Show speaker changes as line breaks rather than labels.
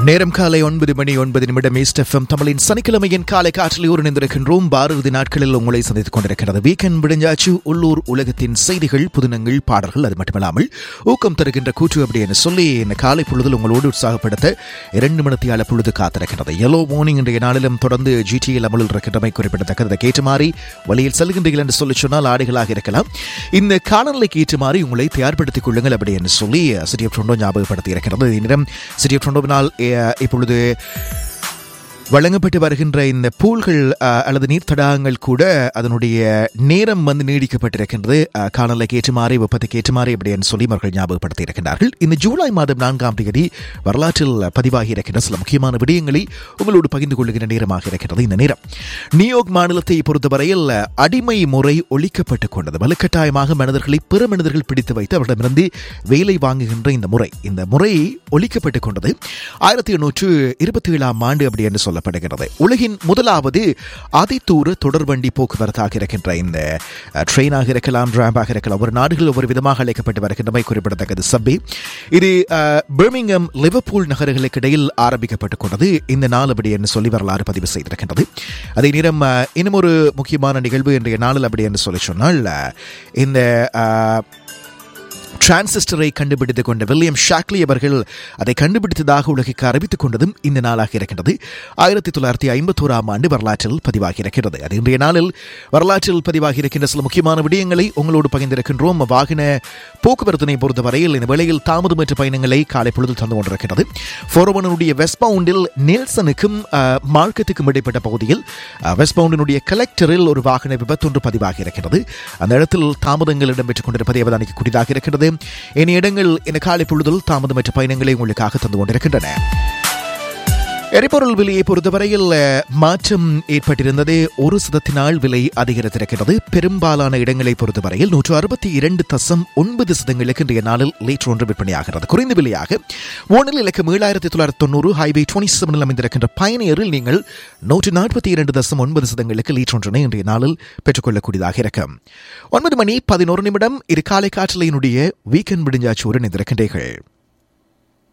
நேரம் காலை ஒன்பது மணி ஒன்பது நிமிடம் ஈஸ்ட் எஃப்எம் தமிழின் சனிக்கிழமையின் காலை காற்றில் ஒரு நின்றிருக்கின்றோம் பாரதி நாட்களில் உங்களை சந்தித்துக் கொண்டிருக்கிறது வீக்கெண்ட் விடிஞ்சாச்சு உள்ளூர் உலகத்தின் செய்திகள் புதினங்கள் பாடல்கள் அது மட்டுமில்லாமல் ஊக்கம் தருகின்ற கூற்று அப்படி என்று சொல்லி இந்த காலை பொழுதில் உங்களோடு உற்சாகப்படுத்த இரண்டு மணித்தியால பொழுது காத்திருக்கிறது எல்லோ மார்னிங் இன்றைய நாளிலும் தொடர்ந்து ஜிடிஎல் அமலில் இருக்கின்றமை குறிப்பிடத்தக்கது கேட்டு மாறி வழியில் செல்கின்றீர்கள் என்று சொல்லி சொன்னால் ஆடைகளாக இருக்கலாம் இந்த காலநிலைக்கு ஏற்று மாறி உங்களை தயார்படுத்திக் கொள்ளுங்கள் அப்படி என்று சொல்லி சிட்டி ஆஃப் டொண்டோ ஞாபகப்படுத்தி இருக்கிறது இந்நிறம் சிட்டி ஆஃப் டொண்டோவினால் அஹ், இப்பொழுது வழங்கப்பட்டு வருகின்ற இந்த பூல்கள் அஹ், அல்லது நீர் தடாகங்கள் கூட அதனுடைய நேரம் வந்து நீடிக்கப்பட்டிருக்கின்றது அஹ், காலநிலைக்கு ஏற்றுமாறி வெப்பத்துக்கு ஏற்றுமாறி அப்படின்னு சொல்லி அவர்கள் ஞாபகப்படுத்தி இருக்கின்றார்கள் இந்த ஜூலை மாதம் நான்காம் தேதி வரலாற்றில் பதிவாகி இருக்கின்ற சில முக்கியமான விடயங்களை உங்களோடு பகிர்ந்து கொள்ளுகின்ற நேரமாக இருக்கிறது இந்த நேரம் நியூயார்க் மாநிலத்தை பொறுத்தவரையில் அடிமை முறை ஒழிக்கப்பட்டுக் கொண்டது வலுக்கட்டாயமாக மனிதர்களை பிற மனிதர்கள் பிடித்து வைத்து அவரிடமிருந்து வேலை வாங்குகின்ற இந்த முறை இந்த முறை ஒழிக்கப்பட்டுக் கொண்டது ஆயிரத்தி எண்ணூற்று இருபத்தி ஏழாம் ஆண்டு அப்படி என்று சொல்லப்படுகிறது உலகின் முதலாவது அதிதூர தொடர்வண்டி போக்குவரத்தாக இருக்கின்ற இந்த அஹ், ட்ரெயினாக இருக்கலாம் டிராம்பாக இருக்கலாம் ஒவ்வொரு நாடுகள் ஒவ்வொரு விதமாக அழைக்கப்பட்டு வருகின்றமை குறிப்பிடத்தக்கது சப்பே இது அஹ், பர்மிங்ஹாம் லிவர்பூல் நகர்களுக்கு இடையில் ஆரம்பிக்கப்பட்டுக் கொண்டது இந்த நாள் அப்படி என்று சொல்லி வரலாறு பதிவு செய்திருக்கின்றது அதே நேரம் அஹ், இன்னும் ஒரு முக்கியமான நிகழ்வு இன்றைய நாளில் அப்படி என்று சொல்லி சொன்னால் அஹ், இந்த அஹ், டிரான்சிஸ்டரை கண்டுபிடித்துக் கொண்ட வில்லியம் ஷாக்லி அவர்கள் அதை கண்டுபிடித்ததாக உலகிற்கு அறிவித்துக் கொண்டதும் இந்த நாளாக இருக்கின்றது ஆயிரத்தி தொள்ளாயிரத்தி ஐம்பத்தோராம் ஆண்டு வரலாற்றில் பதிவாகி இருக்கிறது அது இன்றைய நாளில் வரலாற்றில் பதிவாகி இருக்கின்ற சில முக்கியமான விடயங்களை உங்களோடு பகிர்ந்திருக்கின்றோம் வாகன போக்குவரத்தினை பொறுத்தவரையில் இந்த வேளையில் தாமதமற்ற பயணங்களை காலை பொழுது தந்து கொண்டிருக்கிறது ஃபோரோவனுடைய வெஸ்ட் பவுண்டில் நெல்சனுக்கும் அஹ், மார்க்கத்துக்கும் இடைப்பட்ட பகுதியில் அஹ், வெஸ்ட் பவுண்டினுடைய கலெக்டரில் ஒரு வாகன விபத்தொன்று பதிவாகி இருக்கிறது அந்த இடத்தில் தாமதங்கள் இடம்பெற்றுக் கொண்டிருப்பதை அவதானிக்கக்கூடியதாக இருக்கிறது இனி இடங்கள் இந்த காலை பொழுதில் தாமதமற்ற பயணங்களை உங்களுக்காக தந்து கொண்டிருக்கின்றன எரிபொருள் விலையை பொறுத்தவரையில் அஹ், மாற்றம் ஏற்பட்டிருந்தது ஒரு சதத்தினால் விலை அதிகரித்திருக்கிறது பெரும்பாலான இடங்களை பொறுத்தவரையில் நூற்று அறுபத்தி இரண்டு தசம் ஒன்பது சதங்களுக்கு இன்றைய நாளில் லிட்டர் ஒன்று விற்பனையாகிறது குறைந்த விலையாக ஓனில் இலக்கம் ஏழாயிரத்தி தொள்ளாயிரத்தி தொண்ணூறு ஹைவே டுவெண்ட்டி செவனில் அமைந்திருக்கின்ற பயணியரில் நீங்கள் நூற்று நாற்பத்தி இரண்டு தசம் ஒன்பது சதங்களுக்கு லிட்டர் ஒன்றினை இன்றைய நாளில் பெற்றுக்கொள்ளக்கூடியதாக இருக்கும் ஒன்பது மணி பதினோரு நிமிடம் இரு காலை காற்றலையினுடைய வீக்கெண்ட் விடிஞ்சாச்சு ஒரு நினைந்திருக்கின்றீர்கள்